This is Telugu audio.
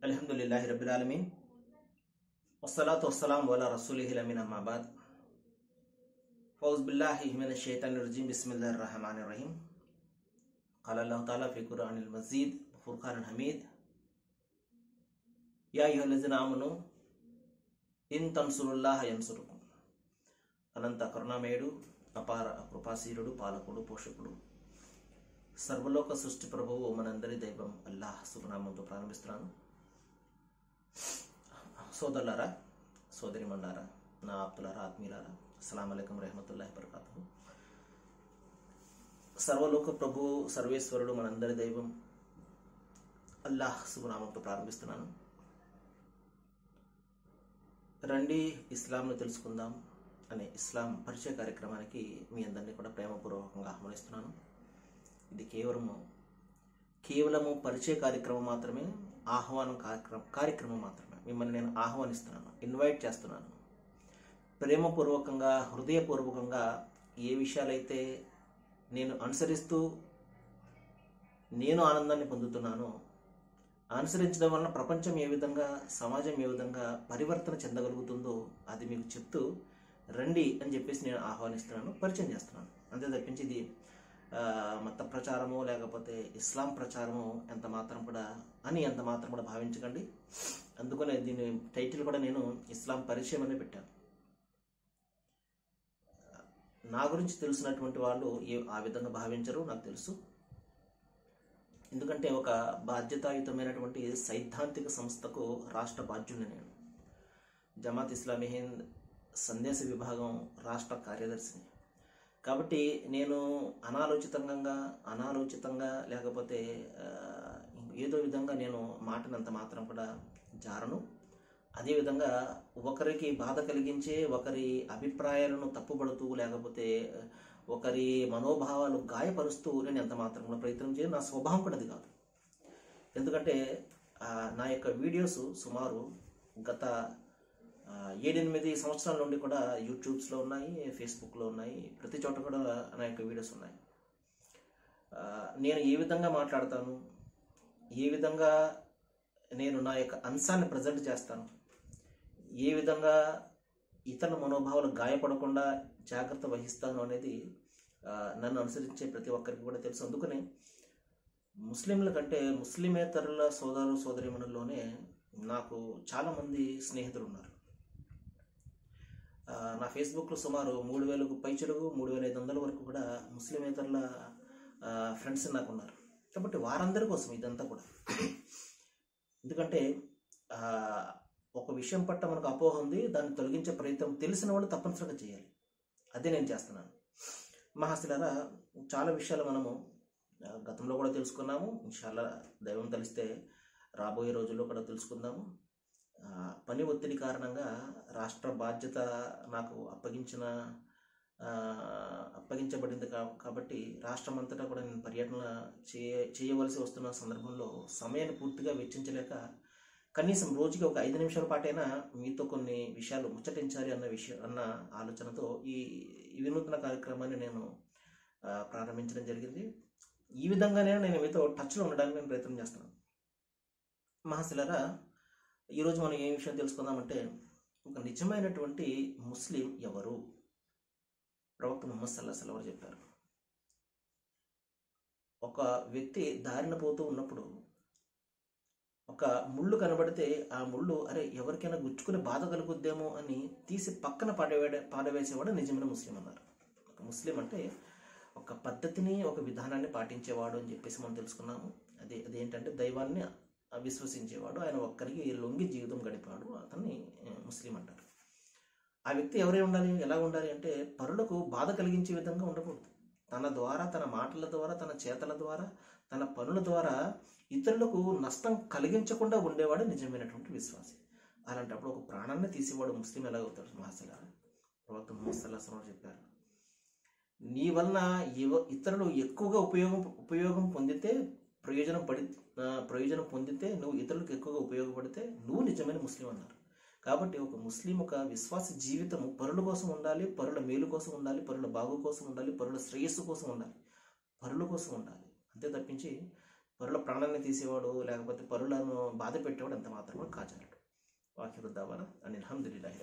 అల్హమ్దుల్లాహి రబ్బిల్ ఆలమీన్ వస్సలాతు వస్సలాం వలా రసూలిహిల్ అమీన్ అమ్మాబాద్ ఫౌజ్ బిల్లాహి మిన షైతాన్ రజీం బిస్మిల్లాహిర్ రహమానిర్ రహీం قال الله تعالى في قرآن المزيد فرقان حميد యా అయ్యుహ లజిన ఆమను ఇన్ తన్సురుల్లాహ యన్సురుకు అనంత కరుణామయుడు అపార కృపాశీరుడు పాలకుడు పోషకుడు సర్వలోక సృష్టి ప్రభువు మనందరి దైవం అల్లాహ్ శుభనామంతో ప్రారంభిస్తున్నాను సోదరులారా సోదరిమన్నారా నా ఆప్తులారా ఆత్మీయులారా అస్సలం అయికం రహమతుల్లాహి బరకాతు సర్వలోక ప్రభువు సర్వేశ్వరుడు మనందరి దైవం అల్లాహ్ శుభనామంతో ప్రారంభిస్తున్నాను రండి ఇస్లాంను తెలుసుకుందాం అనే ఇస్లాం పరిచయ కార్యక్రమానికి మీ అందరినీ కూడా ప్రేమపూర్వకంగా ఆహ్వానిస్తున్నాను ఇది కేవలము కేవలము పరిచయ కార్యక్రమం మాత్రమే ఆహ్వానం కార్యక్రమం కార్యక్రమం మాత్రమే మిమ్మల్ని నేను ఆహ్వానిస్తున్నాను ఇన్వైట్ చేస్తున్నాను ప్రేమపూర్వకంగా హృదయపూర్వకంగా ఏ విషయాలైతే నేను అనుసరిస్తూ నేను ఆనందాన్ని పొందుతున్నానో అనుసరించడం వలన ప్రపంచం ఏ విధంగా సమాజం ఏ విధంగా పరివర్తన చెందగలుగుతుందో అది మీకు చెప్తూ రండి అని చెప్పేసి నేను ఆహ్వానిస్తున్నాను పరిచయం చేస్తున్నాను అంతే తప్పించి ఇది ఆ, మత ప్రచారము లేకపోతే ఇస్లాం ప్రచారము ఎంత మాత్రం కూడా అని ఎంత మాత్రం కూడా భావించకండి అందుకనే దీని టైటిల్ కూడా నేను ఇస్లాం పరిచయం అనే పెట్టాను నా గురించి తెలిసినటువంటి వాళ్ళు ఏ ఆ విధంగా భావించరు నాకు తెలుసు ఎందుకంటే ఒక బాధ్యతాయుతమైనటువంటి సైద్ధాంతిక సంస్థకు రాష్ట్ర బాధ్యుని నేను జమాత్ ఇస్లామీ హింద్ సందేశ విభాగం రాష్ట్ర కార్యదర్శిని కాబట్టి నేను అనాలోచితంగా అనాలోచితంగా లేకపోతే ఆ, ఏదో విధంగా నేను మాటనంత మాత్రం కూడా జారను అదేవిధంగా ఒకరికి బాధ కలిగించే ఒకరి అభిప్రాయాలను తప్పుపడుతూ లేకపోతే ఒకరి మనోభావాలు గాయపరుస్తూ నేను ఎంత మాత్రం కూడా ప్రయత్నం చేయను నా స్వభావం కూడా అది కాదు ఎందుకంటే ఆ, నా యొక్క వీడియోస్ సుమారు గత ఆ, ఏడెనిమిది సంవత్సరాల నుండి కూడా యూట్యూబ్స్లో ఉన్నాయి ఫేస్బుక్లో ఉన్నాయి ప్రతి చోట కూడా నా యొక్క వీడియోస్ ఉన్నాయి ఆ, నేను ఏ విధంగా మాట్లాడతాను ఏ విధంగా నేను నా యొక్క అంశాన్ని ప్రజెంట్ చేస్తాను ఏ విధంగా ఇతరుల మనోభావాలు గాయపడకుండా జాగ్రత్త వహిస్తాను అనేది ఆ, నన్ను అనుసరించే ప్రతి ఒక్కరికి కూడా తెలుసు అందుకనే ముస్లింల కంటే ముస్లిమేతరుల సోదరు సోదరిమణుల్లోనే నాకు చాలామంది స్నేహితులు ఉన్నారు ఆ, నా ఫేస్బుక్లో సుమారు మూడు వేలకు పైచులుగు మూడు వేల ఐదు వందల వరకు కూడా ముస్లిమేతరుల ఫ్రెండ్స్ నాకు ఉన్నారు కాబట్టి వారందరి కోసం ఇదంతా కూడా ఎందుకంటే ఆ, ఒక విషయం పట్ల మనకు అపోహ ఉంది దాన్ని తొలగించే ప్రయత్నం తెలిసిన వాళ్ళు తప్పనిసరిగా చేయాలి అదే నేను చేస్తున్నాను మహాశిలారా చాలా విషయాలు మనము ఆ, గతంలో కూడా తెలుసుకున్నాము ఇన్షాల్లా దైవం తెలిస్తే రాబోయే రోజుల్లో కూడా తెలుసుకుందాము ఆ, పని ఒత్తిడి కారణంగా రాష్ట్ర బాధ్యత నాకు అప్పగించిన ఆ, అప్పగించబడింది కా- కాబట్టి రాష్ట్రం అంతటా కూడా నేను పర్యటన చేయ చేయవలసి వస్తున్న సందర్భంలో సమయాన్ని పూర్తిగా వెచ్చించలేక కనీసం రోజుకి ఒక ఐదు నిమిషాల పాటైనా మీతో కొన్ని విషయాలు ముచ్చటించాలి అన్న విషయం అన్న ఆలోచనతో ఈ ఈ వినూత్న కార్యక్రమాన్ని నేను ఆ, ప్రారంభించడం జరిగింది ఈ విధంగానే నేను మీతో టచ్లో ఉండడానికి నేను ప్రయత్నం చేస్తున్నాను మహాశిలరా ఈరోజు మనం ఏ విషయం తెలుసుకుందామంటే ఒక నిజమైనటువంటి ముస్లిం ఎవరు ప్రవక్త ముహమ్మద్ సల్లా సలవారు చెప్పారు ఒక వ్యక్తి దారిన పోతూ ఉన్నప్పుడు ఒక ముళ్ళు కనబడితే ఆ ముళ్ళు అరే ఎవరికైనా గుచ్చుకుని బాధ కలుగుద్దేమో అని తీసి పక్కన పాడవేడ పాడవేసేవాడు నిజమైన ముస్లిం అన్నారు ఒక ముస్లిం అంటే ఒక పద్ధతిని ఒక విధానాన్ని పాటించేవాడు అని చెప్పేసి మనం తెలుసుకున్నాము అదే అదేంటంటే దైవాన్ని విశ్వసించేవాడు ఆయన ఒక్కరికి లొంగి జీవితం గడిపాడు అతన్ని ఆ, ముస్లిం అంటారు ఆ వ్యక్తి ఎవరై ఉండాలి ఎలా ఉండాలి అంటే పరులకు బాధ కలిగించే విధంగా ఉండకూడదు తన ద్వారా తన మాటల ద్వారా తన చేతల ద్వారా తన పనుల ద్వారా ఇతరులకు నష్టం కలిగించకుండా ఉండేవాడు నిజమైనటువంటి విశ్వాసి అలాంటప్పుడు ఒక ప్రాణాన్ని తీసేవాడు ముస్లిం ఎలా అవుతాడు మహాసలా ప్రవక్త ముహమ్మద్ సల్లాహ్ సల్లాహు చెప్పారు నీ వలన ఎవ- ఇతరులు ఎక్కువగా ఉపయోగం ఉపయోగం పొందితే ప్రయోజనం పడి ఆ, ప్రయోజనం పొందితే నువ్వు ఇతరులకు ఎక్కువగా ఉపయోగపడితే నువ్వు నిజమైన ముస్లిం అన్నారు కాబట్టి ఒక ముస్లిం ఒక విశ్వాస జీవితం పరుల కోసం ఉండాలి పరుల మేలు కోసం ఉండాలి పరుల బాగు కోసం ఉండాలి పరుల శ్రేయస్సు కోసం ఉండాలి పరుల కోసం ఉండాలి అంతే తప్పించి పరుల ప్రాణాన్ని తీసేవాడు లేకపోతే పరులను బాధ పెట్టేవాడు ఎంత మాత్రమే కాజాలడు వాక్య వృద్ధావాల అని అల్హమ్దుల్లాహి